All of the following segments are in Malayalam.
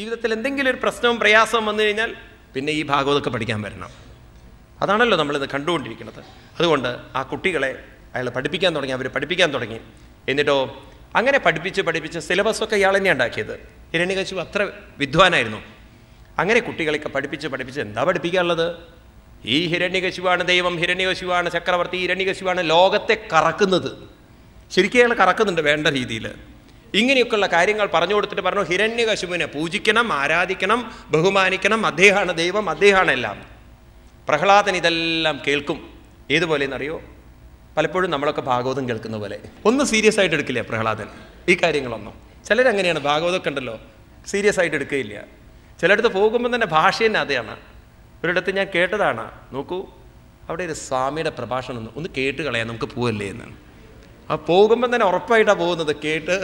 ജീവിതത്തിൽ എന്തെങ്കിലും ഒരു പ്രശ്നവും പ്രയാസവും വന്നു കഴിഞ്ഞാൽ പിന്നെ ഈ ഭാഗവതമൊക്കെ പഠിക്കാൻ വരണം അതാണല്ലോ നമ്മളിത് കണ്ടുകൊണ്ടിരിക്കുന്നത് അതുകൊണ്ട് ആ കുട്ടികളെ അയാൾ പഠിപ്പിക്കാൻ തുടങ്ങി അവർ പഠിപ്പിക്കാൻ തുടങ്ങി എന്നിട്ടോ അങ്ങനെ പഠിപ്പിച്ച് പഠിപ്പിച്ച് സിലബസൊക്കെ ഇയാൾ തന്നെയാണ് ഉണ്ടാക്കിയത് ഹിരണ്യകശിപു അത്ര വിദ്വാനായിരുന്നു അങ്ങനെ കുട്ടികളെയൊക്കെ പഠിപ്പിച്ച് പഠിപ്പിച്ച് എന്താ പഠിപ്പിക്കാനുള്ളത് ഈ ഹിരണ്യകശിവാണ് ദൈവം ഹിരണ്യകശിവാണ് ചക്രവർത്തി ഹിരണ്യകശിവാണ് ലോകത്തെ കറക്കുന്നത് ശരിക്കും അയാൾ കറക്കുന്നുണ്ട് വേണ്ട രീതിയിൽ ഇങ്ങനെയൊക്കെയുള്ള കാര്യങ്ങൾ പറഞ്ഞു കൊടുത്തിട്ട് പറഞ്ഞു ഹിരണ്യകശിപുവിനെ പൂജിക്കണം ആരാധിക്കണം ബഹുമാനിക്കണം അദ്ദേഹമാണ് ദൈവം അദ്ദേഹമാണ് എല്ലാം പ്രഹ്ലാദൻ ഇതെല്ലാം കേൾക്കും ഏതുപോലെയെന്നറിയോ പലപ്പോഴും നമ്മളൊക്കെ ഭാഗവതം കേൾക്കുന്ന പോലെ ഒന്ന് സീരിയസ് ആയിട്ട് എടുക്കില്ല പ്രഹ്ലാദൻ ഈ കാര്യങ്ങളൊന്നും ചിലരങ്ങനെയാണ് ഭാഗവതമൊക്കെ ഉണ്ടല്ലോ സീരിയസ് ആയിട്ട് എടുക്കുകയില്ല ചിലയിടത്ത് പോകുമ്പോൾ തന്നെ ഭാഷ തന്നെ അതെയാണ് ഒരിടത്ത് ഞാൻ കേട്ടതാണ് നോക്കൂ അവിടെ ഒരു സ്വാമിയുടെ പ്രഭാഷണം ഒന്ന് ഒന്ന് കേട്ട് കളയാം നമുക്ക് പോവല്ലേ എന്ന് ആ പോകുമ്പോൾ തന്നെ ഉറപ്പായിട്ടാണ് പോകുന്നത് കേട്ട്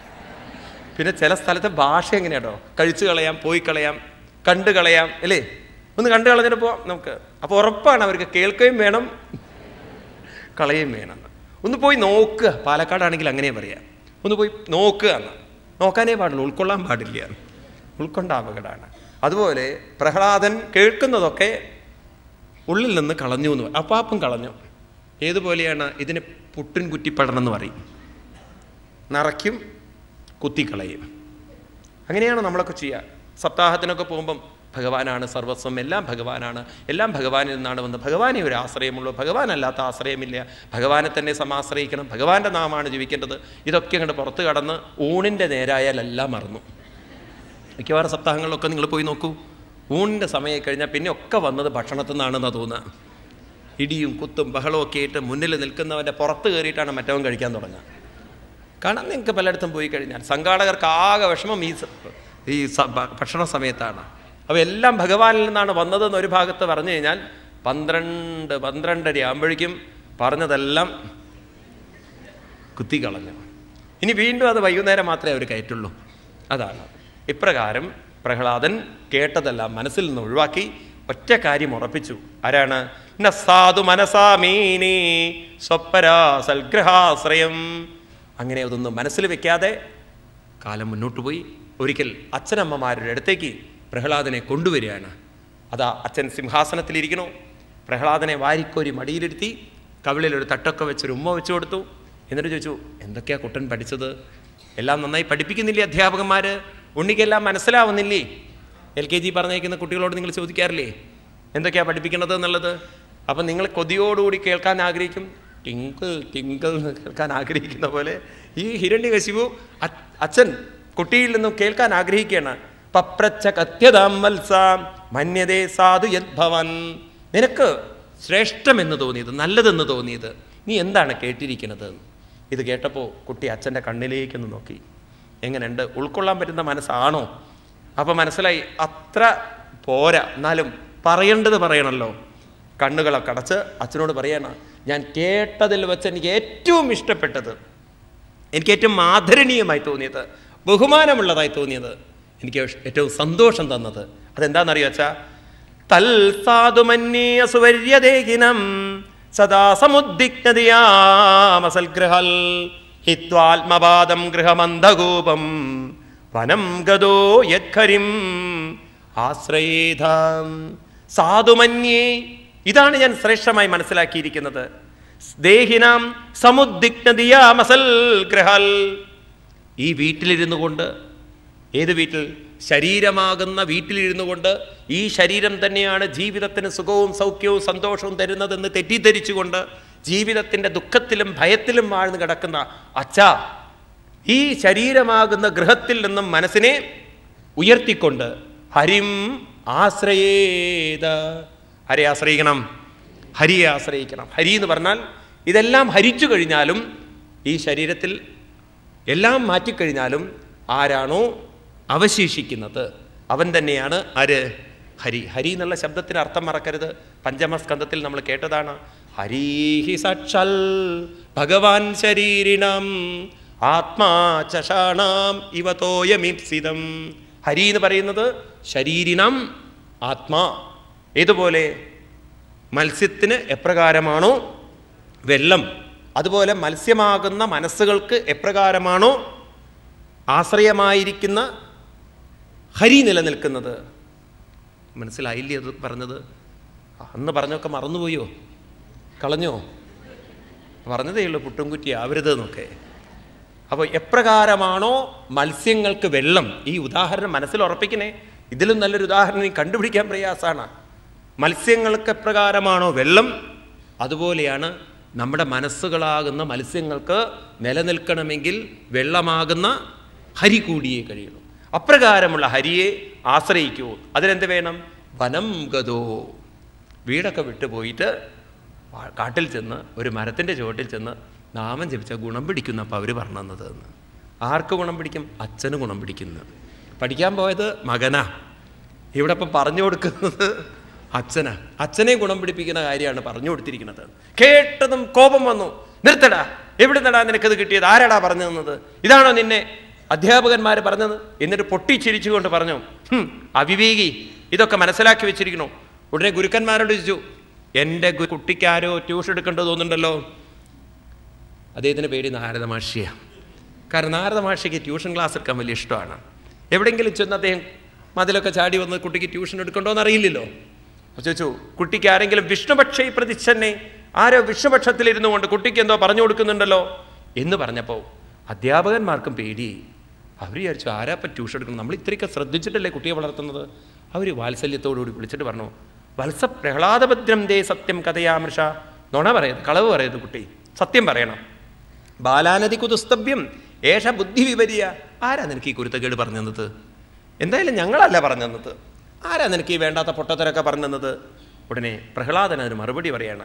പിന്നെ ചില സ്ഥലത്തെ ഭാഷ എങ്ങനെയാട്ടോ കഴിച്ചു കളയാം പോയി കളയാം കണ്ടു കളയാം അല്ലേ ഒന്ന് കണ്ടു കളഞ്ഞിട്ട് പോവാം നമുക്ക് അപ്പോൾ ഉറപ്പാണ് അവർക്ക് കേൾക്കുകയും വേണം കളയുകയും വേണം ഒന്ന് പോയി നോക്കുക പാലക്കാടാണെങ്കിൽ അങ്ങനെ പറയാം ഒന്ന് പോയി നോക്കുക എന്ന് നോക്കാനേ പാടുള്ളൂ ഉൾക്കൊള്ളാൻ പാടില്ല ഉൾക്കൊണ്ട അപകടമാണ് അതുപോലെ പ്രഹ്ലാദൻ കേൾക്കുന്നതൊക്കെ ഉള്ളിൽ നിന്ന് കളഞ്ഞു എന്ന് പറയും അപ്പാപ്പം കളഞ്ഞു ഏതുപോലെയാണ് ഇതിന് പുട്ടിൻ കുറ്റിപ്പടണം എന്ന് പറയും നിറയ്ക്കും കുത്തിക്കളയും അങ്ങനെയാണ് നമ്മളൊക്കെ ചെയ്യുക സപ്താഹത്തിനൊക്കെ പോകുമ്പം ഭഗവാനാണ് സർവസ്വം എല്ലാം ഭഗവാനാണ് എല്ലാം ഭഗവാനിൽ നിന്നാണ് വന്ന് ഭഗവാനെ ഒരു ആശ്രയമുള്ളൂ ഭഗവാനല്ലാത്ത ആശ്രയമില്ല ഭഗവാനെ തന്നെ സമാശ്രയിക്കണം ഭഗവാന്റെ നാമാണ് ജീവിക്കേണ്ടത് ഇതൊക്കെ അങ്ങോട്ട് പുറത്ത് കടന്ന് ഊണിൻ്റെ നേരായാൽ എല്ലാം മറന്നു മിക്കവാറും സപ്താഹങ്ങളിലൊക്കെ നിങ്ങൾ പോയി നോക്കൂ ഊണിൻ്റെ സമയം കഴിഞ്ഞാൽ പിന്നെ ഒക്കെ വന്നത് ഭക്ഷണത്തിൽ നിന്നാണെന്നാണ് തോന്നുക ഇടിയും കുത്തും ബഹളവും ഒക്കെ ആയിട്ട് മുന്നിൽ നിൽക്കുന്നവൻ്റെ പുറത്ത് കയറിയിട്ടാണ് മറ്റവൻ കഴിക്കാൻ തുടങ്ങുക കാണാൻ നിങ്ങൾക്ക് പലയിടത്തും പോയി കഴിഞ്ഞാൽ സംഘാടകർക്ക് ആകെ വിഷമം ഈ സ- ഈ സ- ഭ- ഭക്ഷണ സമയത്താണ് അപ്പോൾ എല്ലാം ഭഗവാനിൽ നിന്നാണ് വന്നതെന്ന് ഒരു ഭാഗത്ത് പറഞ്ഞു കഴിഞ്ഞാൽ പന്ത്രണ്ട് പന്ത്രണ്ടര ആകുമ്പോഴേക്കും പറഞ്ഞതെല്ലാം കുത്തിക്കളഞ്ഞു ഇനി വീണ്ടും അത് വൈകുന്നേരം മാത്രമേ അവർ കയറ്റുള്ളൂ അതാണ് ഇപ്രകാരം പ്രഹ്ലാദൻ കേട്ടതെല്ലാം മനസ്സിൽ നിന്ന് ഒഴിവാക്കി ഒറ്റ കാര്യം ഉറപ്പിച്ചു ആരാണ് ന സാധു മനസാമീനി സ്വപ്പരാ സൽഗ്രഹാശ്രയം അങ്ങനെ അതൊന്നും മനസ്സിൽ വെക്കാതെ കാലം മുന്നോട്ട് പോയി ഒരിക്കൽ അച്ഛനമ്മമാരുടെ അടുത്തേക്ക് പ്രഹ്ലാദനെ കൊണ്ടുവരികയാണ് അതാ അച്ഛൻ സിംഹാസനത്തിലിരിക്കണു പ്രഹ്ലാദനെ വാരിക്കോരി മടിയിലിരുത്തി കവിളിൽ ഒരു തട്ടൊക്കെ വെച്ചൊരു ഉമ്മ വെച്ചു കൊടുത്തു എന്നിട്ട് ചോദിച്ചു എന്തൊക്കെയാ കുട്ടൻ പഠിച്ചത് എല്ലാം നന്നായി പഠിപ്പിക്കുന്നില്ലേ അധ്യാപകന്മാർ ഉണ്ണിക്കെല്ലാം മനസ്സിലാവുന്നില്ലേ എൽ കെ ജി പറഞ്ഞേക്കുന്ന കുട്ടികളോട് നിങ്ങൾ ചോദിക്കാറില്ലേ എന്തൊക്കെയാ പഠിപ്പിക്കുന്നത് എന്നുള്ളത് അപ്പം നിങ്ങൾ കൊതിയോടുകൂടി കേൾക്കാൻ ആഗ്രഹിക്കും ടിങ്കിൾ ടിങ്കിൾ എന്ന് കേൾക്കാൻ ആഗ്രഹിക്കുന്ന പോലെ ഈ ഹിരണ്യകശിപു അ- അച്ഛൻ കുട്ടിയിൽ നിന്നും കേൾക്കാൻ ആഗ്രഹിക്കുകയാണ് പപ്രച്ച കത്യതാം വത്സാം മന്യതേ സാധു യദ്ഭവൻ നിനക്ക് ശ്രേഷ്ഠമെന്ന് തോന്നിയത് നല്ലതെന്ന് തോന്നിയത് നീ എന്താണ് കേട്ടിരിക്കുന്നത് ഇത് കേട്ടപ്പോൾ കുട്ടി അച്ഛൻ്റെ കണ്ണിലേക്കൊന്ന് നോക്കി എങ്ങനെയുണ്ട് ഉൾക്കൊള്ളാൻ പറ്റുന്ന മനസ്സാണോ അപ്പം മനസ്സിലായി അത്ര പോരാ എന്നാലും പറയേണ്ടത് പറയണമല്ലോ കണ്ണുകളൊക്കെ അടച്ച് അച്ഛനോട് പറയാണ് ഞാൻ കേട്ടതിൽ വെച്ച് എനിക്ക് ഏറ്റവും ഇഷ്ടപ്പെട്ടത് എനിക്ക് ഏറ്റവും ആദരണീയമായി തോന്നിയത് ബഹുമാനമുള്ളതായി തോന്നിയത് എനിക്ക് ഏറ്റവും സന്തോഷം തന്നത് അതെന്താണെന്നറിയോ അച്ഛാ തൽ സാധുമന്യേ സുവര്യദേഹിനം സദാ സമുദ്ദിഗ്നതയാമസൽഗൃഹൽ ഹിത്വാത്മപാദം ഗൃഹമന്ദകൂപം വനം ഗതോ യഖരിം ആശ്രയേധാം സാധുമന്യേ ഇതാണ് ഞാൻ ശ്രേഷ്ഠമായി മനസ്സിലാക്കിയിരിക്കുന്നത് ദേഹിനാം സമുദ്ദിഗ്നതയാമസൽ ഗ്രഹൽ ഈ വീട്ടിലിരുന്നു കൊണ്ട് ഏത് വീട്ടിൽ ശരീരമാകുന്ന വീട്ടിലിരുന്നു കൊണ്ട് ഈ ശരീരം തന്നെയാണ് ജീവിതത്തിന് സുഖവും സൗഖ്യവും സന്തോഷവും തരുന്നതെന്ന് തെറ്റിദ്ധരിച്ചുകൊണ്ട് ജീവിതത്തിൻ്റെ ദുഃഖത്തിലും ഭയത്തിലും വാഴ്ന്നു കിടക്കുന്ന അച്ഛ ഈ ശരീരമാകുന്ന ഗൃഹത്തിൽ നിന്നും മനസ്സിനെ ഉയർത്തിക്കൊണ്ട് ഹരിം ആശ്രയേത ഹരെ ആശ്രയിക്കണം ഹരിയെ ആശ്രയിക്കണം ഹരി എന്ന് പറഞ്ഞാൽ ഇതെല്ലാം ഹരിച്ചു കഴിഞ്ഞാലും ഈ ശരീരത്തിൽ എല്ലാം മാറ്റിക്കഴിഞ്ഞാലും ആരാണോ അവശേഷിക്കുന്നത് അവൻ തന്നെയാണ് ആര് ഹരി ഹരി എന്നുള്ള ശബ്ദത്തിന് അർത്ഥം മറക്കരുത് പഞ്ചമസ്കന്ധത്തിൽ നമ്മൾ കേട്ടതാണ് ഹരീഹി സാക്ഷാൽ ഭഗവാൻ ശരീരിണം ആത്മാ ചഷാണാം ഇവതോയമീപ്സിതം ഹരി എന്ന് പറയുന്നത് ശരീരിനം ആത്മാ ഏതുപോലെ മത്സ്യത്തിന് എപ്രകാരമാണോ വെള്ളം അതുപോലെ മത്സ്യമാകുന്ന മനസ്സുകൾക്ക് എപ്രകാരമാണോ ആശ്രയമായിരിക്കുന്ന ഹരി നിലനിൽക്കുന്നത് മനസ്സിലായില്ലേ അത് പറഞ്ഞത് അന്ന് പറഞ്ഞൊക്കെ മറന്നുപോയോ കളഞ്ഞോ പറഞ്ഞതേ ഉള്ളൂ പുട്ടുംകുറ്റി ആവരുത് എന്നൊക്കെ അപ്പോൾ എപ്രകാരമാണോ മത്സ്യങ്ങൾക്ക് വെള്ളം ഈ ഉദാഹരണം മനസ്സിൽ ഉറപ്പിക്കണേ ഇതിലും നല്ലൊരു ഉദാഹരണം ഈ കണ്ടുപിടിക്കാൻ പ്രയാസമാണ് മത്സ്യങ്ങൾക്ക് എപ്രകാരമാണോ വെള്ളം അതുപോലെയാണ് നമ്മുടെ മനസ്സുകളാകുന്ന മത്സ്യങ്ങൾക്ക് നിലനിൽക്കണമെങ്കിൽ വെള്ളമാകുന്ന ഹരി കൂടിയേ കഴിയുള്ളൂ അപ്രകാരമുള്ള ഹരിയെ ആശ്രയിക്കൂ അതിനെന്ത് വേണം വനം ഗതോ വീടൊക്കെ വിട്ടുപോയിട്ട് വാ- കാട്ടിൽ ചെന്ന് ഒരു മരത്തിൻ്റെ ചുവട്ടിൽ ചെന്ന് നാമം ജപിച്ച ഗുണം പിടിക്കുന്ന അപ്പോൾ അവർ പറഞ്ഞു തന്നത് എന്ന് ആർക്ക് ഗുണം പിടിക്കും അച്ഛന് ഗുണം പിടിക്കുന്നു പഠിക്കാൻ പോയത് മകനാ ഇവിടെ ഇപ്പം പറഞ്ഞു കൊടുക്കുന്നത് അച്ഛനാ അച്ഛനെ ഗുണം പിടിപ്പിക്കുന്ന കാര്യമാണ് പറഞ്ഞു കൊടുത്തിരിക്കുന്നത് കേട്ടതും കോപം വന്നു നിർത്തടാ എവിടെ നടാ നിനക്കത് കിട്ടിയത് ആരാടാ പറഞ്ഞു തന്നത് ഇതാണോ നിന്നെ അധ്യാപകന്മാർ പറഞ്ഞത് എന്നിട്ട് പൊട്ടിച്ചിരിച്ചുകൊണ്ട് പറഞ്ഞു "ഹും, അവിവേകി ഇതൊക്കെ മനസ്സിലാക്കി വെച്ചിരിക്കണോ ഉടനെ ഗുരുക്കന്മാരോട് ചോദിച്ചു എൻ്റെ ഗു- കുട്ടിക്കാരോ ട്യൂഷൻ എടുക്കേണ്ടത് തോന്നുന്നുണ്ടല്ലോ അദ്ദേഹത്തിൻ്റെ പേര് നാരദ മാഷിയാണ് കാരണം നാരദ മാഷിക്ക് ട്യൂഷൻ ക്ലാസ് എടുക്കാൻ വലിയ ഇഷ്ടമാണ് എവിടെയെങ്കിലും ചെന്ന് അദ്ദേഹം മതിലൊക്കെ ചാടി വന്ന് കുട്ടിക്ക് ട്യൂഷൻ എടുക്കണ്ടോന്ന് അറിയില്ലല്ലോ അപ്പോൾ ചോദിച്ചു കുട്ടിക്ക് ആരെങ്കിലും വിഷ്ണുപക്ഷേ പ്രതിച്ഛന്നെ ആരോ വിഷ്ണുപക്ഷത്തിലിരുന്നു കൊണ്ട് കുട്ടിക്ക് എന്തോ പറഞ്ഞു കൊടുക്കുന്നുണ്ടല്ലോ എന്ന് പറഞ്ഞപ്പോൾ അധ്യാപകന്മാർക്കും പേടി അവർ വിചാരിച്ചു ആരാപ്പം ട്യൂഷൻ എടുക്കണം നമ്മൾ ഇത്രയൊക്കെ ശ്രദ്ധിച്ചിട്ടല്ലേ കുട്ടിയെ വളർത്തുന്നത് അവർ വാത്സല്യത്തോടുകൂടി വിളിച്ചിട്ട് പറഞ്ഞു വത്സ പ്രഹ്ലാദഭദ്രം ദേ സത്യം കഥയാമൃഷ നുണ പറയരുത് കളവ് പറയരുത് കുട്ടി സത്യം പറയണം ബാലാനദി കുതുസ്തവ്യം ഏഷ ബുദ്ധി വിപരിയ ആരാ നിനക്ക് ഈ കുരുത്തക്കേട് പറഞ്ഞു തന്നത് എന്തായാലും ഞങ്ങളല്ല പറഞ്ഞു തന്നത് ആരാ നിനക്ക് ഈ വേണ്ടാത്ത പൊട്ടത്തരൊക്കെ പറഞ്ഞു തന്നത് ഉടനെ പ്രഹ്ലാദൻ അതിന് മറുപടി പറയാണ്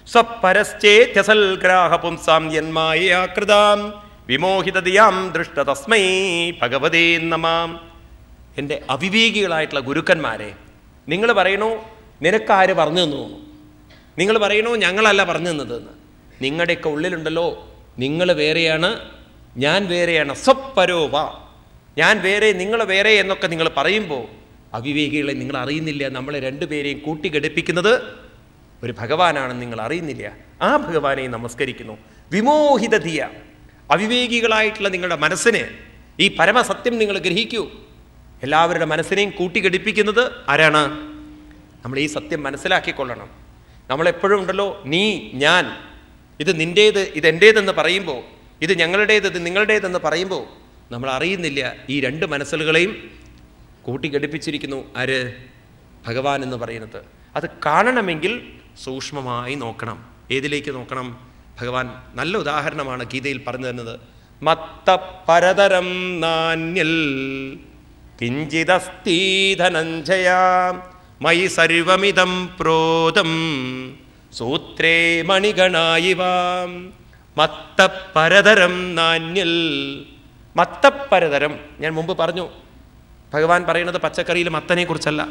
സ്വപരശ്ചേത്യസൽഗ്രാഹ പുംസാം യന്മായാകൃതാം വിമോഹിതതിയാം ദൃഷ്ട തസ്മൈ ഭഗവതേ നമാം എൻ്റെ അവിവേകികളായിട്ടുള്ള ഗുരുക്കന്മാരെ നിങ്ങൾ പറയണോ നിനക്കാര് പറഞ്ഞു തന്നു നിങ്ങൾ പറയണോ ഞങ്ങളല്ല പറഞ്ഞു തന്നതെന്ന് നിങ്ങളുടെയൊക്കെ ഉള്ളിലുണ്ടല്ലോ നിങ്ങൾ വേറെയാണ് ഞാൻ വേറെയാണ് സ്വപ്പരോവ ഞാൻ വേറെ നിങ്ങൾ വേറെ എന്നൊക്കെ നിങ്ങൾ പറയുമ്പോൾ അവിവേകികളെ നിങ്ങൾ അറിയുന്നില്ല നമ്മളെ രണ്ടുപേരെയും കൂട്ടിഘടിപ്പിക്കുന്നത് ഒരു ഭഗവാനാണെന്ന് നിങ്ങൾ അറിയുന്നില്ല ആ ഭഗവാനെ നമസ്കരിക്കുന്നു വിമോഹിതധിയ അവിവേകികളായിട്ടുള്ള നിങ്ങളുടെ മനസ്സിന് ഈ പരമസത്യം നിങ്ങൾ ഗ്രഹിക്കൂ എല്ലാവരുടെ മനസ്സിനെയും കൂട്ടിഘടിപ്പിക്കുന്നത് ആരാണ് നമ്മൾ ഈ സത്യം മനസ്സിലാക്കിക്കൊള്ളണം നമ്മളെപ്പോഴും ഉണ്ടല്ലോ നീ ഞാൻ ഇത് നിൻ്റേത് ഇത് എൻ്റേതെന്ന് പറയുമ്പോൾ ഇത് ഞങ്ങളുടേത് ഇത് നിങ്ങളുടേതെന്ന് പറയുമ്പോൾ നമ്മൾ അറിയുന്നില്ല ഈ രണ്ട് മനസ്സുകളെയും കൂട്ടിഘടിപ്പിച്ചിരിക്കുന്നു ആര് ഭഗവാൻ എന്ന് പറയുന്നത് അത് കാണണമെങ്കിൽ സൂക്ഷ്മമായി നോക്കണം ഏതിലേക്ക് നോക്കണം ഭഗവാൻ നല്ല ഉദാഹരണമാണ് ഗീതയിൽ പറഞ്ഞു തരുന്നത് മത്ത പരതരം നാന്യൽ കിഞ്ചിതസ്തീധനഞ്ജയ മയി സർവമിതം പ്രോതം സൂത്രേ മണിഗണായിവാം മത്തപ്പരതരം നാന്യൽ മത്തപ്പരതരം ഞാൻ മുമ്പ് പറഞ്ഞു ഭഗവാൻ പറയുന്നത് പച്ചക്കറിയിൽ മത്തനെ കുറിച്ചല്ല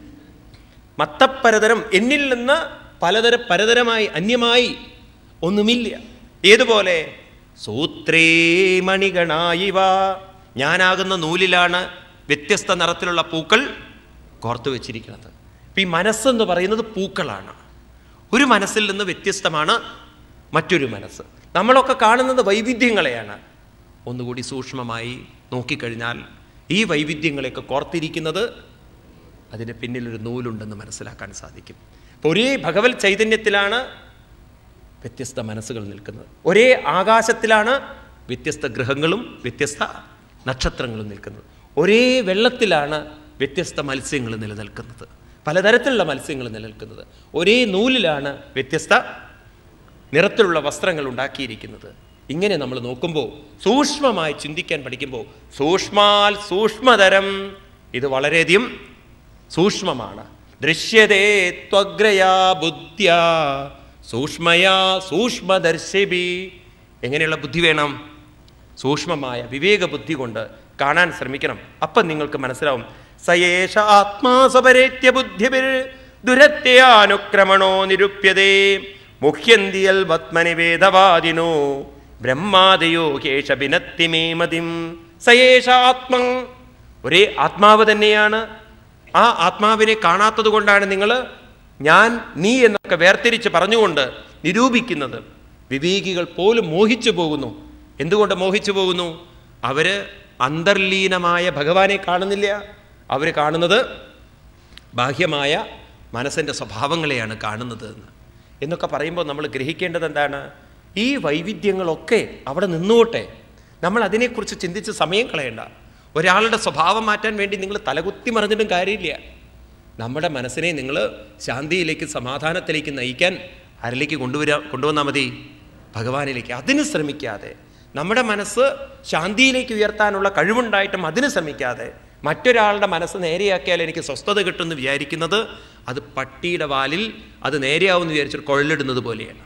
മത്തപ്പരതരം എന്നിൽ നിന്ന് പലതര പരതരമായി അന്യമായി ഒന്നുമില്ല ഏതുപോലെ സൂത്രേ മണിഗണായിവ ഞാനാകുന്ന നൂലിലാണ് വ്യത്യസ്ത നിറത്തിലുള്ള പൂക്കൾ കോർത്തു വെച്ചിരിക്കുന്നത് ഇപ്പം ഈ മനസ്സെന്ന് പറയുന്നത് പൂക്കളാണ് ഒരു മനസ്സിൽ നിന്ന് വ്യത്യസ്തമാണ് മറ്റൊരു മനസ്സ് നമ്മളൊക്കെ കാണുന്നത് വൈവിധ്യങ്ങളെയാണ് ഒന്നുകൂടി സൂക്ഷ്മമായി നോക്കിക്കഴിഞ്ഞാൽ ഈ വൈവിധ്യങ്ങളെയൊക്കെ കോർത്തിരിക്കുന്നത് അതിന് പിന്നിലൊരു നൂലുണ്ടെന്ന് മനസ്സിലാക്കാൻ സാധിക്കും അപ്പോൾ ഒരേ ഭഗവത് ചൈതന്യത്തിലാണ് വ്യത്യസ്ത മനസ്സുകൾ നിൽക്കുന്നത് ഒരേ ആകാശത്തിലാണ് വ്യത്യസ്ത ഗ്രഹങ്ങളും വ്യത്യസ്ത നക്ഷത്രങ്ങളും നിൽക്കുന്നത് ഒരേ വെള്ളത്തിലാണ് വ്യത്യസ്ത മത്സ്യങ്ങൾ നിലനിൽക്കുന്നത് പലതരത്തിലുള്ള മത്സ്യങ്ങൾ നിലനിൽക്കുന്നത് ഒരേ നൂലിലാണ് വ്യത്യസ്ത നിറത്തിലുള്ള വസ്ത്രങ്ങൾ ഉണ്ടാക്കിയിരിക്കുന്നത് ഇങ്ങനെ നമ്മൾ നോക്കുമ്പോൾ സൂക്ഷ്മമായി ചിന്തിക്കാൻ പഠിക്കുമ്പോൾ സൂക്ഷ്മാൽ സൂക്ഷ്മതരം ഇത് വളരെയധികം സൂക്ഷ്മമാണ് ദൃശ്യതേ ത്വഗ്രയാ ബുദ്ധ്യ സൂക്ഷ്മയാ സൂക്ഷ്മദർശിബി എങ്ങനെയുള്ള ബുദ്ധി വേണം സൂക്ഷ്മമായ വിവേക ബുദ്ധി കൊണ്ട് കാണാൻ ശ്രമിക്കണം അപ്പം നിങ്ങൾക്ക് മനസ്സിലാവും സയേഷ ആത്മാസപരേത്യ ബുദ്ധിപിർ ദുരത്യാനുക്രമണോ നിരുപ്യതേ മുഹ്യന്തിയൽ പത്മനി വേദവാദിനോ ബ്രഹ്മാദയോ കേശ ബിനത്തിമേ മതിം സയേഷ ആത്മ ഒരേ ആത്മാവ് തന്നെയാണ് ആ ആത്മാവിനെ കാണാത്തത് കൊണ്ടാണ് നിങ്ങൾ ഞാൻ നീ എന്നൊക്കെ വേർതിരിച്ച് പറഞ്ഞുകൊണ്ട് നിരൂപിക്കുന്നത് വിവേകികൾ പോലും മോഹിച്ചു പോകുന്നു എന്തുകൊണ്ട് മോഹിച്ചു പോകുന്നു അവര് അന്തർലീനമായ ഭഗവാനെ കാണുന്നില്ല അവർ കാണുന്നത് ബാഹ്യമായ മനസ്സിൻ്റെ സ്വഭാവങ്ങളെയാണ് കാണുന്നത് എന്ന് എന്നൊക്കെ പറയുമ്പോൾ നമ്മൾ ഗ്രഹിക്കേണ്ടത് എന്താണ് ഈ വൈവിധ്യങ്ങളൊക്കെ അവിടെ നിന്നുകൊട്ടെ നമ്മൾ അതിനെക്കുറിച്ച് ചിന്തിച്ച് സമയം കളയണ്ട ഒരാളുടെ സ്വഭാവം മാറ്റാൻ വേണ്ടി നിങ്ങൾ തലകുത്തി മറിഞ്ഞിട്ടും കാര്യമില്ല നമ്മുടെ മനസ്സിനെ നിങ്ങൾ ശാന്തിയിലേക്ക് സമാധാനത്തിലേക്ക് നയിക്കാൻ ആരിലേക്ക് കൊണ്ടുവരാ കൊണ്ടുവന്നാൽ മതി ഭഗവാനിലേക്ക് അതിന് ശ്രമിക്കാതെ നമ്മുടെ മനസ്സ് ശാന്തിയിലേക്ക് ഉയർത്താനുള്ള കഴിവുണ്ടായിട്ടും അതിന് ശ്രമിക്കാതെ മറ്റൊരാളുടെ മനസ്സ് നേരെയാക്കിയാൽ എനിക്ക് സ്വസ്ഥത കിട്ടുമെന്ന് വിചാരിക്കുന്നത് അത് പട്ടിയുടെ വാലിൽ അത് നേരെയാവുമെന്ന് വിചാരിച്ചിട്ട് കൊള്ളിടുന്നത് പോലെയാണ്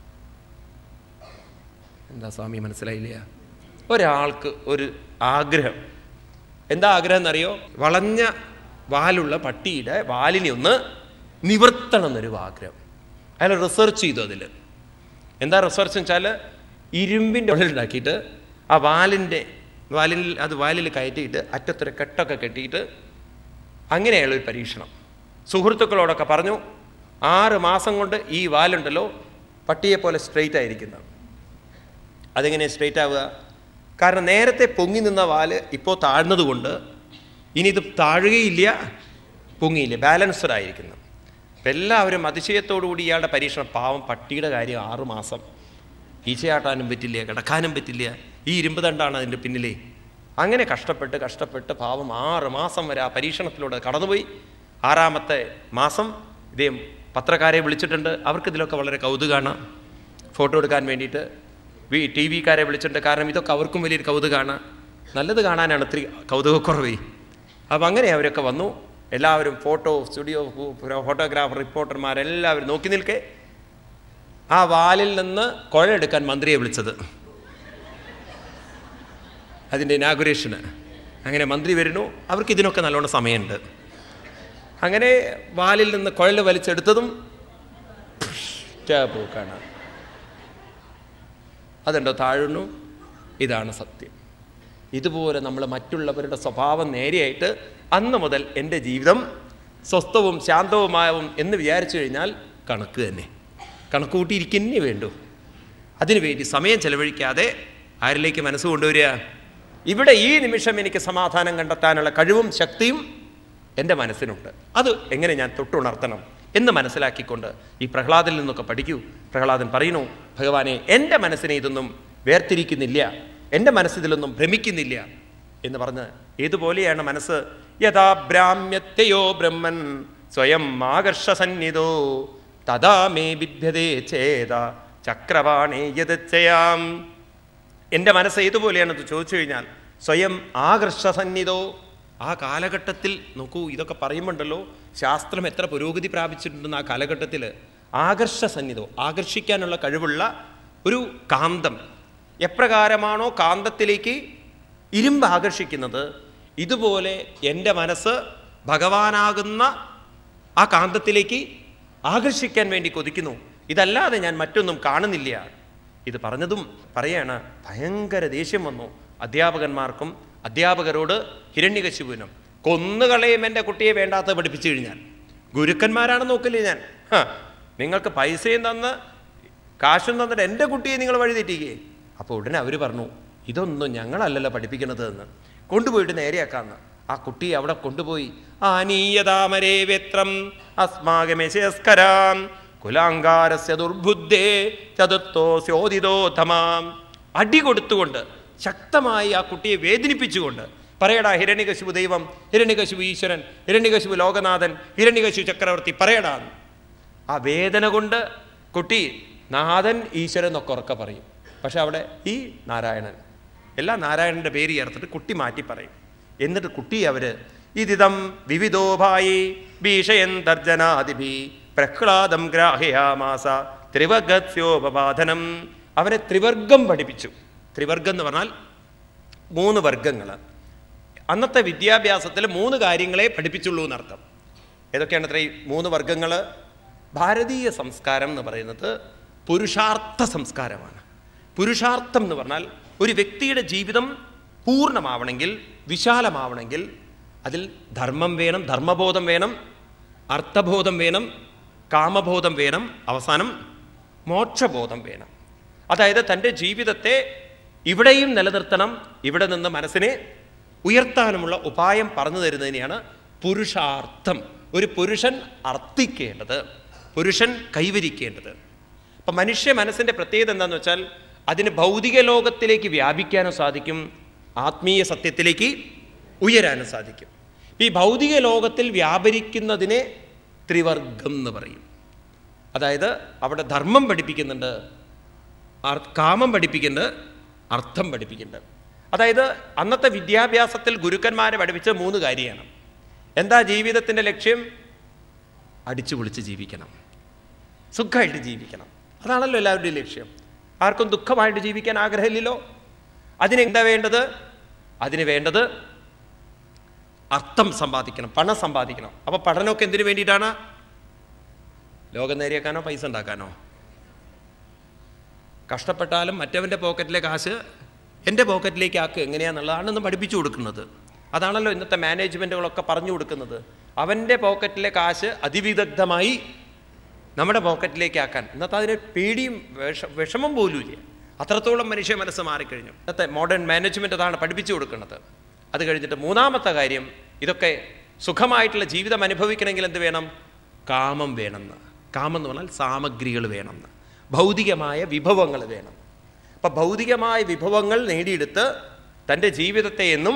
എന്താ സ്വാമി മനസ്സിലായില്ല ഒരാൾക്ക് ഒരു ആഗ്രഹം എന്താ ആഗ്രഹം എന്നറിയോ വളഞ്ഞ വാലുള്ള പട്ടിയുടെ വാലിനെ ഒന്ന് നിവർത്തണം എന്നൊരു ആഗ്രഹം അയാൾ റിസർച്ച് ചെയ്തു അതിൽ എന്താ റിസർച്ച് വെച്ചാൽ ഇരുമ്പിൻ്റെ ഉള്ളിലുണ്ടാക്കിയിട്ട് ആ വാലിൻ്റെ വാലിൽ അത് വാലിൽ കയറ്റിയിട്ട് അറ്റത്തൊരു കെട്ടൊക്കെ കെട്ടിയിട്ട് അങ്ങനെയുള്ള ഒരു പരീക്ഷണം സുഹൃത്തുക്കളോടൊക്കെ പറഞ്ഞു ആറ് മാസം കൊണ്ട് ഈ വാലുണ്ടല്ലോ പട്ടിയെ പോലെ സ്ട്രെയിറ്റ് ആയിരിക്കുന്നത് അതെങ്ങനെ സ്ട്രെയിറ്റ് ആവുക കാരണം നേരത്തെ പൊങ്ങി നിന്ന വാല് ഇപ്പോൾ താഴ്ന്നതുകൊണ്ട് ഇനി ഇത് താഴുകയില്ല പൊങ്ങിയില്ല ബാലൻസ്ഡ് ആയിരിക്കുന്നു അപ്പം എല്ലാവരും അതിശയത്തോടുകൂടി ഇയാളുടെ പരീക്ഷണം പാവം പട്ടിയുടെ കാര്യം ആറു മാസം ഈച്ചയാട്ടാനും പറ്റില്ല കിടക്കാനും പറ്റില്ല ഈ ഇരുമ്പ് തണ്ടാണ് അതിൻ്റെ പിന്നിലേ അങ്ങനെ കഷ്ടപ്പെട്ട് കഷ്ടപ്പെട്ട് പാവം ആറ് മാസം വരെ ആ പരീക്ഷണത്തിലൂടെ കടന്നുപോയി ആറാമത്തെ മാസം ഇദ്ദേഹം പത്രക്കാരെ വിളിച്ചിട്ടുണ്ട് അവർക്ക് ഇതിലൊക്കെ വളരെ കൗതുകമാണ് ഫോട്ടോ എടുക്കാൻ വേണ്ടിയിട്ട് വി ടി വിക്കാരെ വിളിച്ചിട്ടുണ്ട് കാരണം ഇതൊക്കെ അവർക്കും വലിയൊരു കൗതുകമാണ് നല്ലത് കാണാനാണ് ഒത്തിരി കൗതുകക്കുറവേ അപ്പം അങ്ങനെ അവരൊക്കെ വന്നു എല്ലാവരും ഫോട്ടോ സ്റ്റുഡിയോ ഫോട്ടോഗ്രാഫർ റിപ്പോർട്ടർമാരെല്ലാവരും നോക്കി നിൽക്കെ ആ വാലിൽ നിന്ന് കുഴയെടുക്കാൻ മന്ത്രിയെ വിളിച്ചത് അതിൻ്റെ ഇനാഗുറേഷന് അങ്ങനെ മന്ത്രി വരുന്നു അവർക്ക് ഇതിനൊക്കെ നല്ലോണം സമയമുണ്ട് അങ്ങനെ വാലിൽ നിന്ന് കുഴൽ വലിച്ചെടുത്തതും പോക്കാണ് അതുണ്ടോ താഴുന്നു ഇതാണ് സത്യം ഇതുപോലെ നമ്മൾ മറ്റുള്ളവരുടെ സ്വഭാവം നേരെയായിട്ട് അന്ന് മുതൽ എൻ്റെ ജീവിതം സ്വസ്ഥവും ശാന്തവുമാവും എന്ന് വിചാരിച്ചു കഴിഞ്ഞാൽ കണക്ക് തന്നെ കണക്ക് കൂട്ടിയിരിക്കുന്നേ വേണ്ടു അതിനുവേണ്ടി സമയം ചെലവഴിക്കാതെ ആരിലേക്ക് മനസ്സ് കൊണ്ടുവരിക ഇവിടെ ഈ നിമിഷം എനിക്ക് സമാധാനം കണ്ടെത്താനുള്ള കഴിവും ശക്തിയും എൻ്റെ മനസ്സിനുണ്ട് അത് എങ്ങനെ ഞാൻ തൊട്ടുണർത്തണം എന്ന് മനസ്സിലാക്കിക്കൊണ്ട് ഈ പ്രഹ്ലാദിൽ നിന്നൊക്കെ പഠിക്കൂ പ്രഹ്ലാദൻ പറയുന്നു ഭഗവാനെ എൻ്റെ മനസ്സിനെ ഇതൊന്നും വേർതിരിക്കുന്നില്ല എൻ്റെ മനസ്സിതിലൊന്നും ഭ്രമിക്കുന്നില്ല എന്ന് പറഞ്ഞ് ഏതുപോലെയാണ് മനസ്സ് യഥാ ബ്രാഹ്മ്യത്തെയോ ബ്രഹ്മൻ സ്വയം ആകർഷസന്നിധോ തഥാ മേ ബിഭ്യതേ ചേത ചക്രവാണേ യതച്ചയാം എൻ്റെ മനസ്സ് ഏതുപോലെയാണെന്ന് ചോദിച്ചു കഴിഞ്ഞാൽ സ്വയം ആകർഷസന്നിധോ ആ കാലഘട്ടത്തിൽ നോക്കൂ ഇതൊക്കെ പറയുമ്പോണ്ടല്ലോ ശാസ്ത്രം എത്ര പുരോഗതി പ്രാപിച്ചിട്ടുണ്ടെന്ന് ആ കാലഘട്ടത്തിൽ ആകർഷസന്നിധോ ആകർഷിക്കാനുള്ള കഴിവുള്ള ഒരു കാന്തം എപ്രകാരമാണോ കാന്തത്തിലേക്ക് ഇരുമ്പ് ആകർഷിക്കുന്നത് ഇതുപോലെ എൻ്റെ മനസ്സ് ഭഗവാനാകുന്ന ആ കാന്തത്തിലേക്ക് ആകർഷിക്കാൻ വേണ്ടി കൊതിക്കുന്നു ഇതല്ലാതെ ഞാൻ മറ്റൊന്നും കാണുന്നില്ല ഇത് പറഞ്ഞതും പറയാണ് ഭയങ്കര ദേഷ്യം വന്നു അധ്യാപകന്മാർക്കും അധ്യാപകരോട് ഹിരണ്യകശിപുവിനും കൊന്നുകളയും എൻ്റെ കുട്ടിയെ വേണ്ടാത്ത പഠിപ്പിച്ചു കഴിഞ്ഞാൽ ഗുരുക്കന്മാരാണ് നോക്കില്ലേ ഞാൻ ഹ, നിങ്ങൾക്ക് പൈസയും തന്ന് കാശും തന്നിട്ട് എൻ്റെ കുട്ടിയെ നിങ്ങൾ വഴിതെറ്റിക്കേ അപ്പോൾ ഉടനെ അവർ പറഞ്ഞു ഇതൊന്നും ഞങ്ങളല്ലല്ലോ പഠിപ്പിക്കണത് എന്ന് കൊണ്ടുപോയിട്ട് നേരെയാക്കാന്ന് ആ കുട്ടിയെ അവിടെ കൊണ്ടുപോയി ആനീയതാമരേ വ്യത്രം അസ്മാകമേശസ്കരാം കുലാങ്കാരസ്യ ദുർബുദ്ധേ ചതുർത്ഥോ സ്യോദിതോധമാം അടി കൊടുത്തുകൊണ്ട് ശക്തമായി ആ കുട്ടിയെ വേദനിപ്പിച്ചുകൊണ്ട് പറയടാ ഹിരണ്യകശിപു ദൈവം ഹിരണ്യകശിപു ഈശ്വരൻ ഹിരണ്യകശിപു ലോകനാഥൻ ഹിരണ്യകശിപു ചക്രവർത്തി പറയടാ ആ വേദന കൊണ്ട് കുട്ടി നാഥൻ ഈശ്വരൻ എന്നൊക്കെ ഉറക്കെ പറയും പക്ഷെ അവിടെ ഈ നാരായണൻ എല്ലാ നാരായണന്റെ പേര് ചേർത്തിട്ട് കുട്ടി മാറ്റി പറയും എന്നിട്ട് കുട്ടി അവര് ഇതിതം വിവിധോഭായി ഭീഷയന്തർജനാദിഭി പ്രഹ്ലാദം ഗ്രാഹയാമാസ ത്രിവർഗസ്യോപബാധനം അവനെ ത്രിവർഗം പഠിപ്പിച്ചു ത്രിവർഗം എന്ന് പറഞ്ഞാൽ മൂന്ന് വർഗങ്ങൾ അന്നത്തെ വിദ്യാഭ്യാസത്തിൽ മൂന്ന് കാര്യങ്ങളെ പഠിപ്പിച്ചുള്ളൂ എന്നർത്ഥം ഏതൊക്കെയാണ് അത്ര ഈ മൂന്ന് വർഗങ്ങൾ ഭാരതീയ സംസ്കാരം എന്ന് പറയുന്നത് പുരുഷാർത്ഥ സംസ്കാരമാണ് പുരുഷാർത്ഥം എന്ന് പറഞ്ഞാൽ ഒരു വ്യക്തിയുടെ ജീവിതം പൂർണ്ണമാവണമെങ്കിൽ വിശാലമാവണമെങ്കിൽ അതിൽ ധർമ്മം വേണം ധർമ്മബോധം വേണം അർത്ഥബോധം വേണം കാമബോധം വേണം അവസാനം മോക്ഷബോധം വേണം അതായത് തൻ്റെ ജീവിതത്തെ ഇവിടെയും നിലനിർത്തണം ഇവിടെ നിന്ന് മനസ്സിനെ ഉയർത്താനുമുള്ള ഉപായം പറഞ്ഞു തരുന്നതിനെയാണ് പുരുഷാർത്ഥം ഒരു പുരുഷൻ അർത്ഥിക്കേണ്ടത് പുരുഷൻ കൈവരിക്കേണ്ടത് അപ്പം മനുഷ്യ മനസ്സിൻ്റെ പ്രത്യേകത എന്താണെന്ന് വെച്ചാൽ അതിന് ഭൗതിക ലോകത്തിലേക്ക് വ്യാപിക്കാനും സാധിക്കും ആത്മീയ സത്യത്തിലേക്ക് ഉയരാനും സാധിക്കും ഈ ഭൗതിക ലോകത്തിൽ വ്യാപരിക്കുന്നതിനെ ത്രിവർഗം എന്ന് പറയും അതായത് അവിടെ ധർമ്മം പഠിപ്പിക്കുന്നുണ്ട് അർ- കാമം പഠിപ്പിക്കുന്നുണ്ട് അർത്ഥം പഠിപ്പിക്കുന്നുണ്ട് അതായത് അന്നത്തെ വിദ്യാഭ്യാസത്തിൽ ഗുരുക്കന്മാരെ പഠിപ്പിച്ച മൂന്ന് കാര്യമാണ് എന്താ ജീവിതത്തിൻ്റെ ലക്ഷ്യം അടിച്ചു പൊളിച്ച് ജീവിക്കണം സുഖമായിട്ട് ജീവിക്കണം അതാണല്ലോ എല്ലാവരുടെയും ലക്ഷ്യം ആർക്കും ദുഃഖമായിട്ട് ജീവിക്കാൻ ആഗ്രഹമില്ലല്ലോ അതിനെന്താ വേണ്ടത് അതിന് വേണ്ടത് അർത്ഥം സമ്പാദിക്കണം പണം സമ്പാദിക്കണം അപ്പോൾ പഠനമൊക്കെ എന്തിനു വേണ്ടിയിട്ടാണ് ലോകം നേരിയാക്കാനോ പൈസ ഉണ്ടാക്കാനോ കഷ്ടപ്പെട്ടാലും മറ്റവൻ്റെ പോക്കറ്റിലെ കാശ് എൻ്റെ പോക്കറ്റിലേക്ക് ആക്കുക എങ്ങനെയാണെന്നുള്ളതാണ് ഇന്ന് പഠിപ്പിച്ചു കൊടുക്കുന്നത് അതാണല്ലോ ഇന്നത്തെ മാനേജ്മെൻറ്റുകളൊക്കെ പറഞ്ഞു കൊടുക്കുന്നത് അവൻ്റെ പോക്കറ്റിലെ കാശ് അതിവിദഗ്ധമായി നമ്മുടെ പോക്കറ്റിലേക്ക് ആക്കാൻ ഇന്നത്തെ അതിന് പേടിയും വിഷ വിഷമം പോലും ഇല്ല അത്രത്തോളം മനുഷ്യ മനസ്സ് മാറിക്കഴിഞ്ഞു ഇന്നത്തെ മോഡേൺ മാനേജ്മെൻറ്റ് അതാണ് പഠിപ്പിച്ചു കൊടുക്കുന്നത് അത് കഴിഞ്ഞിട്ട് മൂന്നാമത്തെ കാര്യം ഇതൊക്കെ സുഖമായിട്ടുള്ള ജീവിതം അനുഭവിക്കണമെങ്കിൽ എന്ത് വേണം കാമം വേണമെന്ന് കാമം എന്ന് പറഞ്ഞാൽ സാമഗ്രികൾ വേണമെന്ന് ഭൗതികമായ വിഭവങ്ങൾ വേണം അപ്പം ഭൗതികമായ വിഭവങ്ങൾ നേടിയെടുത്ത് തൻ്റെ ജീവിതത്തെ എന്നും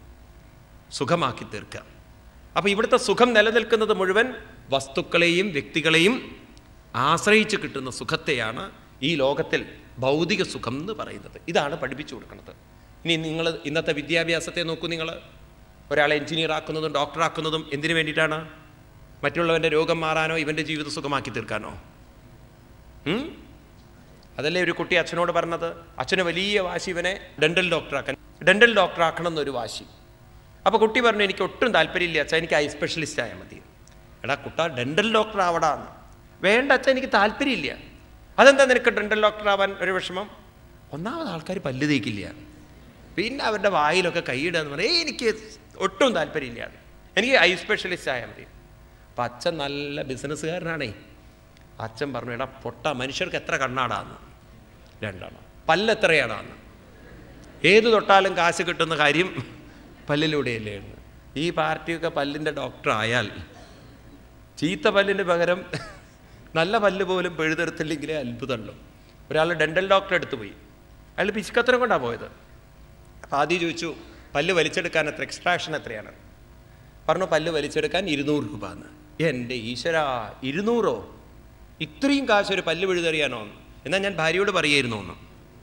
സുഖമാക്കി തീർക്കുക അപ്പോൾ ഇവിടുത്തെ സുഖം നിലനിൽക്കുന്നത് മുഴുവൻ വസ്തുക്കളെയും വ്യക്തികളെയും ആശ്രയിച്ച് കിട്ടുന്ന സുഖത്തെയാണ് ഈ ലോകത്തിൽ ഭൗതിക സുഖം എന്ന് പറയുന്നത് ഇതാണ് പഠിപ്പിച്ചു കൊടുക്കുന്നത് ഇനി നിങ്ങൾ ഇന്നത്തെ വിദ്യാഭ്യാസത്തെ നോക്കൂ നിങ്ങൾ ഒരാളെ എഞ്ചിനീയർ ആക്കുന്നതും ഡോക്ടർ ആക്കുന്നതും എന്തിനു വേണ്ടിയിട്ടാണ് മറ്റുള്ളവൻ്റെ രോഗം മാറാനോ ഇവൻ്റെ ജീവിതം സുഖമാക്കി തീർക്കാനോ ഉം? അതല്ലേ ഒരു കുട്ടി അച്ഛനോട് പറഞ്ഞത് അച്ഛന് വലിയ വാശി ഇവനെ ഡെന്റൽ ഡോക്ടറാക്കാൻ ഡെന്റൽ ഡോക്ടറാക്കണം എന്നൊരു വാശി അപ്പോൾ കുട്ടി പറഞ്ഞു എനിക്ക് ഒട്ടും താല്പര്യമില്ല അച്ഛൻ എനിക്ക് ഐ സ്പെഷ്യലിസ്റ്റ് ആയാൽ മതി എടാ കുട്ട ഡെന്റൽ ഡോക്ടർ ആവടാന്ന് വേണ്ട അച്ഛൻ എനിക്ക് താല്പര്യമില്ല അതെന്താ നിനക്ക് ഡെന്റൽ ഡോക്ടർ ആവാൻ ഒരു വിഷമം ഒന്നാമത് ആൾക്കാർ പല്ല് തേക്കില്ല പിന്നെ അവരുടെ വായിലൊക്കെ കൈയിടുക എന്ന് പറയും "ഏയ് എനിക്ക് ഒട്ടും താല്പര്യമില്ല എനിക്ക് ഐ സ്പെഷ്യലിസ്റ്റ് ആയാൽ മതി അപ്പം അച്ഛൻ നല്ല ബിസിനസ്സുകാരനാണേ അച്ഛൻ പറഞ്ഞു എടാ പൊട്ട മനുഷ്യർക്ക് എത്ര കണ്ണാടാന്ന് രണ്ടെണ്ണം പല്ല് എത്രയാടാന്ന് ഏത് തൊട്ടാലും കാശ് കിട്ടുന്ന കാര്യം പല്ലിലൂടെയല്ലേ എന്ന് ഈ പാർട്ടിയൊക്കെ പല്ലിൻ്റെ ഡോക്ടർ ആയാൽ ചീത്ത പല്ലിന് പകരം നല്ല പല്ല് പോലും പെഴുതെടുത്തില്ലെങ്കിലേ അത്ഭുതമുള്ളൂ ഒരാൾ ഡെന്റൽ ഡോക്ടർ അടുത്ത് പോയി അയാൾ പിശുക്കത്തരം കൊണ്ടാണ് പോയത് അപ്പോൾ ആദ്യം ചോദിച്ചു പല്ല് വലിച്ചെടുക്കാൻ എത്ര എക്സ്ട്രാക്ഷൻ എത്രയാണ് പറഞ്ഞു പല്ല് വലിച്ചെടുക്കാൻ ഇരുന്നൂറ് രൂപ എന്ന് എൻ്റെ ഈശ്വര ഇരുന്നൂറോ ഇത്രയും കാശ് ഒരു പല്ല് പിഴുതെറിയാനോ എന്ന് എന്നാൽ ഞാൻ ഭാര്യയോട് പറയായിരുന്നു ഒന്ന്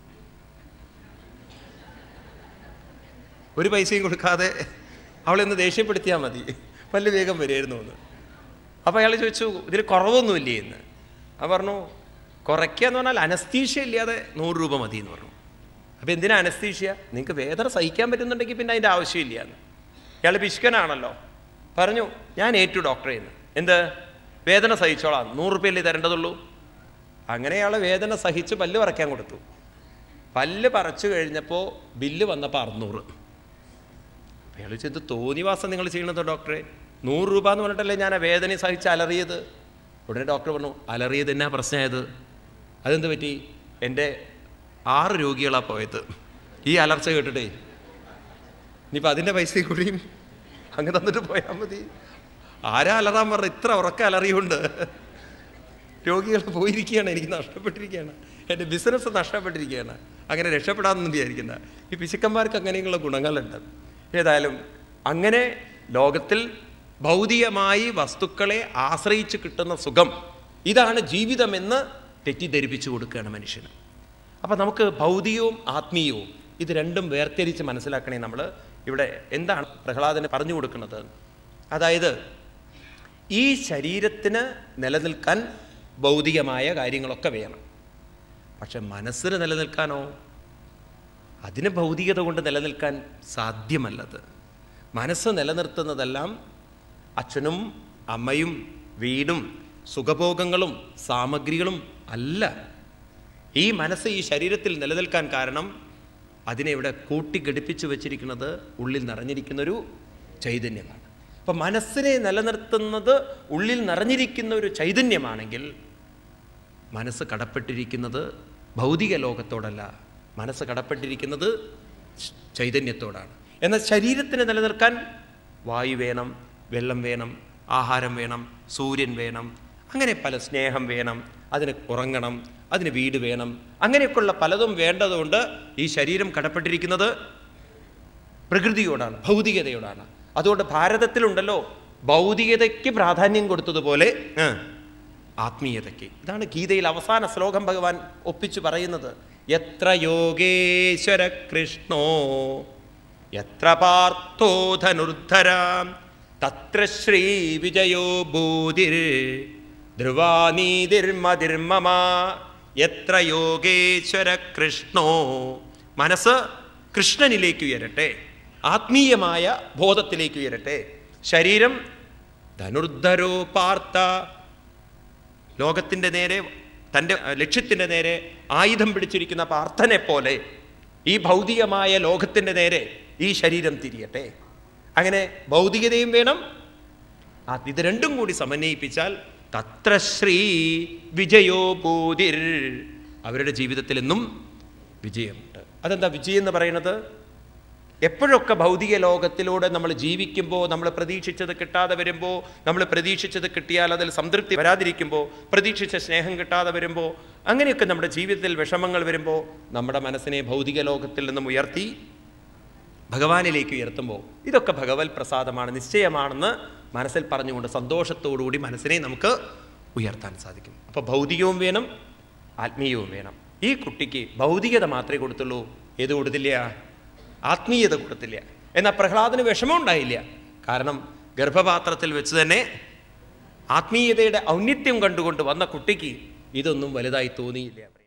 ഒരു പൈസയും കൊടുക്കാതെ അവളെന്ന് ദേഷ്യപ്പെടുത്തിയാൽ മതി പല്ല് വേഗം വരുമായിരുന്നു എന്ന് അപ്പോൾ അയാൾ ചോദിച്ചു ഇതിൽ കുറവൊന്നുമില്ലേ എന്ന് ആ പറഞ്ഞു കുറയ്ക്കുക എന്ന് പറഞ്ഞാൽ അനസ്തീഷ്യ ഇല്ലാതെ നൂറ് രൂപ മതി എന്ന് പറഞ്ഞു അപ്പോൾ എന്തിനാ അനസ്തീഷ്യ നിങ്ങൾക്ക് വേദന സഹിക്കാൻ പറ്റുന്നുണ്ടെങ്കിൽ പിന്നെ അതിൻ്റെ ആവശ്യമില്ല എന്ന് ഇയാൾ പിശുക്കനാണല്ലോ പറഞ്ഞു ഞാൻ ഏറ്റു ഡോക്ടറെ എന്ന് എന്ത് വേദന സഹിച്ചോളാം നൂറ് റുപ്യല്ലേ തരേണ്ടതുള്ളൂ അങ്ങനെ അയാൾ വേദന സഹിച്ച് പല്ല് പറിക്കാൻ കൊടുത്തു പല്ല് പറിച്ചു കഴിഞ്ഞപ്പോൾ ബില്ല് വന്നപ്പോൾ അറുന്നൂറ് അയാൾ ചോദിച്ചു ഇത് തോന്നിവാസം നിങ്ങൾ ചെയ്യണത് ഡോക്ടറെ നൂറ് രൂപ എന്ന് പറഞ്ഞിട്ടല്ലേ ഞാൻ ആ വേദന സഹിച്ച് അലറിയത് ഉടനെ ഡോക്ടർ പറഞ്ഞു അലറിയത് എന്നാ പ്രശ്നമായത് അതെന്ത് പറ്റി എൻ്റെ ആറ് രോഗികളാണ് പോയത് ഈ അലർച്ച കേട്ടിട്ടേ ഇനിയിപ്പോൾ അതിൻ്റെ പൈസ കൂടിയും അങ്ങ് തന്നിട്ട് പോയാൽ മതി ആരാ അലറാൻ പറഞ്ഞ ഇത്ര ഉറക്ക അലറിയുണ്ട് രോഗികൾ പോയിരിക്കുകയാണ് എനിക്ക് നഷ്ടപ്പെട്ടിരിക്കുകയാണ് എൻ്റെ ബിസിനസ് നഷ്ടപ്പെട്ടിരിക്കുകയാണ് അങ്ങനെ രക്ഷപ്പെടാമെന്ന് വിചാരിക്കുന്ന ഈ പിശുക്കന്മാർക്ക് അങ്ങനെയുള്ള ഗുണങ്ങളുണ്ട് ഏതായാലും അങ്ങനെ ലോകത്തിൽ ഭൗതികമായി വസ്തുക്കളെ ആശ്രയിച്ച് കിട്ടുന്ന സുഖം ഇതാണ് ജീവിതമെന്ന് തെറ്റിദ്ധരിപ്പിച്ചു കൊടുക്കുകയാണ് മനുഷ്യന് അപ്പം നമുക്ക് ഭൗതികവും ആത്മീയവും ഇത് രണ്ടും വേർതിരിച്ച് മനസ്സിലാക്കണേ നമ്മൾ ഇവിടെ എന്താണ് പ്രഹ്ലാദന് പറഞ്ഞു കൊടുക്കുന്നത് അതായത് ഈ ശരീരത്തിന് നിലനിൽക്കാൻ ഭൗതികമായ കാര്യങ്ങളൊക്കെ വേണം പക്ഷെ മനസ്സിന് നിലനിൽക്കാനോ അതിന് ഭൗതികത കൊണ്ട് നിലനിൽക്കാൻ സാധ്യമല്ലത് മനസ്സ് നിലനിർത്തുന്നതെല്ലാം അച്ഛനും അമ്മയും വീടും സുഖഭോഗങ്ങളും സാമഗ്രികളും അല്ല ഈ മനസ്സ് ഈ ശരീരത്തിൽ നിലനിൽക്കാൻ കാരണം അതിനെ ഇവിടെ കൂട്ടിഘടിപ്പിച്ചു വച്ചിരിക്കുന്നത് ഉള്ളിൽ നിറഞ്ഞിരിക്കുന്നൊരു ചൈതന്യമാണ് അപ്പം മനസ്സിനെ നിലനിർത്തുന്നത് ഉള്ളിൽ നിറഞ്ഞിരിക്കുന്ന ഒരു ചൈതന്യമാണെങ്കിൽ മനസ്സ് കടപ്പെട്ടിരിക്കുന്നത് ഭൗതിക ലോകത്തോടല്ല മനസ്സ് കടപ്പെട്ടിരിക്കുന്നത് ചൈതന്യത്തോടാണ് എന്നാൽ ശരീരത്തിന് നിലനിൽക്കാൻ വായു വേണം വെള്ളം വേണം ആഹാരം വേണം സൂര്യൻ വേണം അങ്ങനെ പല സ്നേഹം വേണം അതിന് ഉറങ്ങണം അതിന് വീട് വേണം അങ്ങനെയൊക്കെയുള്ള പലതും വേണ്ടതുകൊണ്ട് ഈ ശരീരം കടപ്പെട്ടിരിക്കുന്നത് പ്രകൃതിയോടാണ് ഭൗതികതയോടാണ് അതുകൊണ്ട് ഭാരതത്തിലുണ്ടല്ലോ ഭൗതികതയ്ക്ക് പ്രാധാന്യം കൊടുത്തതുപോലെ ആ, ആത്മീയതയ്ക്ക് ഇതാണ് ഗീതയിൽ അവസാന ശ്ലോകം ഭഗവാൻ ഒപ്പിച്ചു പറയുന്നത് എത്ര യോഗേശ്വര കൃഷ്ണോ എത്ര പാർത്ഥോ ധനുർധരാം തത്ര ശ്രീ വിജയോ ഭൂതിർ ധ്രുവാനീതിർമതിർമമ എത്ര യോഗേശ്വര കൃഷ്ണോ മനസ്സ് കൃഷ്ണനിലേക്ക് ഉയരട്ടെ ആത്മീയമായ ബോധത്തിലേക്ക് ഉയരട്ടെ ശരീരം ധനുർധരോ പാർത്ത ലോകത്തിൻ്റെ നേരെ തൻ്റെ ലക്ഷ്യത്തിൻ്റെ നേരെ ആയുധം പിടിച്ചിരിക്കുന്ന പാർത്ഥനെ പോലെ ഈ ഭൗതികമായ ലോകത്തിൻ്റെ നേരെ ഈ ശരീരം തിരിയട്ടെ അങ്ങനെ ഭൗതികതയും വേണം ആ ഇത് രണ്ടും കൂടി സമന്വയിപ്പിച്ചാൽ തത്ര ശ്രീ വിജയോ ഭൂതിർ അവരുടെ ജീവിതത്തിൽ എന്നും വിജയമുണ്ട് അതെന്താ വിജയം എന്ന് പറയുന്നത് എപ്പോഴൊക്കെ ഭൗതിക ലോകത്തിലൂടെ നമ്മൾ ജീവിക്കുമ്പോൾ നമ്മൾ പ്രതീക്ഷിച്ചത് കിട്ടാതെ വരുമ്പോൾ നമ്മൾ പ്രതീക്ഷിച്ചത് കിട്ടിയാൽ അതിൽ സംതൃപ്തി വരാതിരിക്കുമ്പോൾ പ്രതീക്ഷിച്ച സ്നേഹം കിട്ടാതെ വരുമ്പോൾ അങ്ങനെയൊക്കെ നമ്മുടെ ജീവിതത്തിൽ വിഷമങ്ങൾ വരുമ്പോൾ നമ്മുടെ മനസ്സിനെ ഭൗതിക ലോകത്തിൽ നിന്നും ഉയർത്തി ഭഗവാനിലേക്ക് ഉയർത്തുമ്പോൾ ഇതൊക്കെ ഭഗവത് പ്രസാദമാണ് നിശ്ചയമാണെന്ന് മനസ്സിൽ പറഞ്ഞുകൊണ്ട് സന്തോഷത്തോടുകൂടി മനസ്സിനെ നമുക്ക് ഉയർത്താൻ സാധിക്കും അപ്പോൾ ഭൗതികവും വേണം ആത്മീയവും വേണം ഈ കുട്ടിക്ക് ഭൗതികത മാത്രമേ കൊടുത്തുള്ളൂ ഏത് കൊടുത്തില്ല ആത്മീയത കൊടുത്തില്ല എന്നാൽ പ്രഹ്ലാദന് വിഷമം ഉണ്ടായില്ല കാരണം ഗർഭപാത്രത്തിൽ വെച്ച് തന്നെ ആത്മീയതയുടെ ഔന്നിത്യം കണ്ടുകൊണ്ട് വന്ന കുട്ടിക്ക് ഇതൊന്നും വലുതായി തോന്നിയില്ല